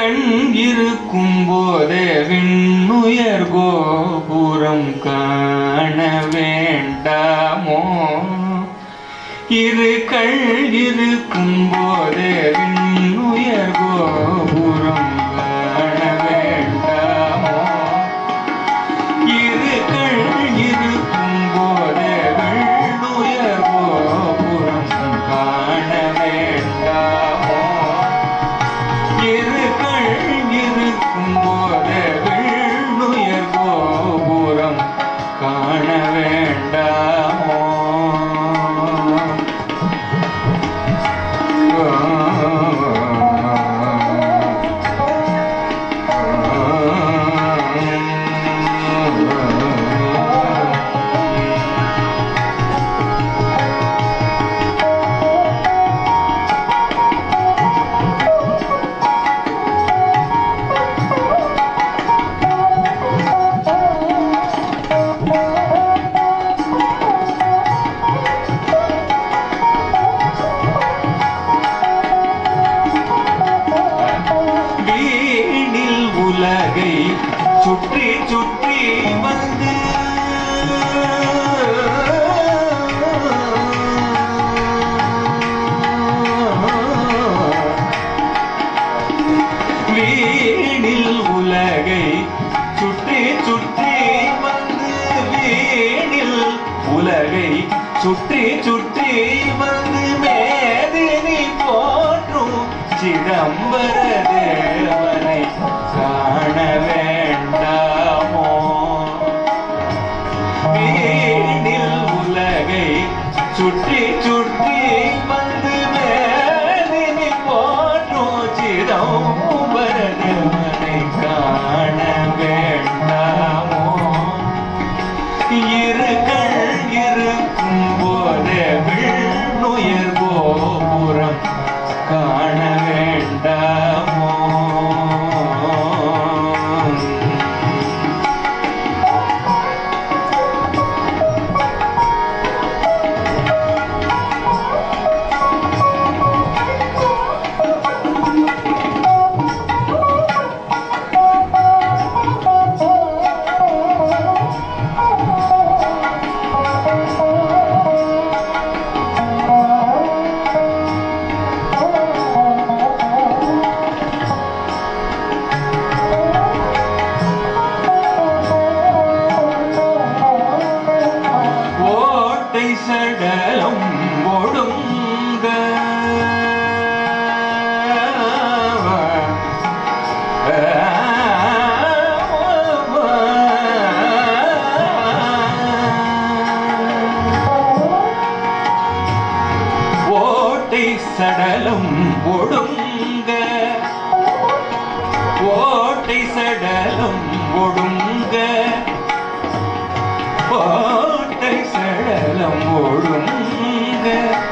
கண் இருக்கும் போதே விண்ணுயர் கோபுரம் காண வேண்டாமோ இரு கண் இருக்கும் போதே விண்ணுயர் கோபுரம் காண வேண்டாமோ இரு கண் இருக்கும் போதே விண்ணுயர் கோபுரம் காண வேண்டாமோ இரு கண் இருக்கும் போதே விண்ணுயர் கோபுரம் காண வேண்டாமோ வீணில் உலகை சுற்றி சுற்றி வந்து வீணில் உலகை சுற்றி சுற்றி வந்து வீணில் உலகை சுற்றி சுற்றி வந்து மேதினி போற்றும் சிதம்பர தேவனை காண வேண்டாமோ வீணில் உலகை சுற்றி சுற்றி வந்து மேதினி போற்றும் சிதம்பர தேவனை காண வேண்டாமோ இரு கண் இருக்கும் போதே விண்ணுயர் கோபுரம் காண வேண்டாமோ ஓட்டை சடலம் ஒடுங்க ஓட்டை சடலம் ஒடுங்க ஓட்டை சடலம் ஒடுங்க கோட்டை சடலம் ஒழுங்க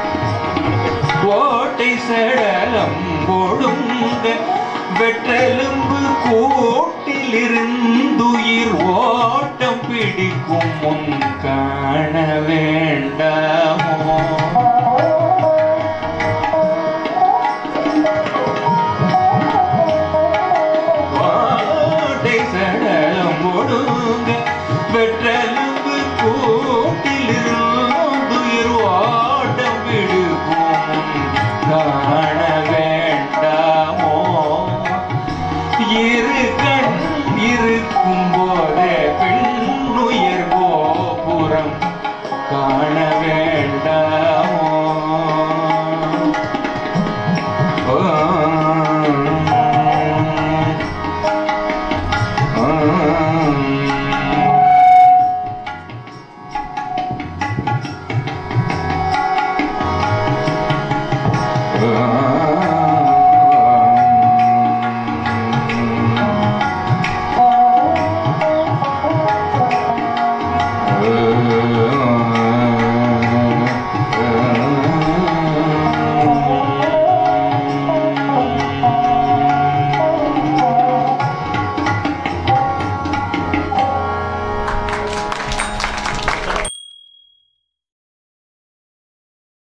கோட்டை சடலம் ஒழுங்க வெற்றெலும்பு கூட்டிலிருந்துயிர் ஓட்டம் பிடிக்கும் முன்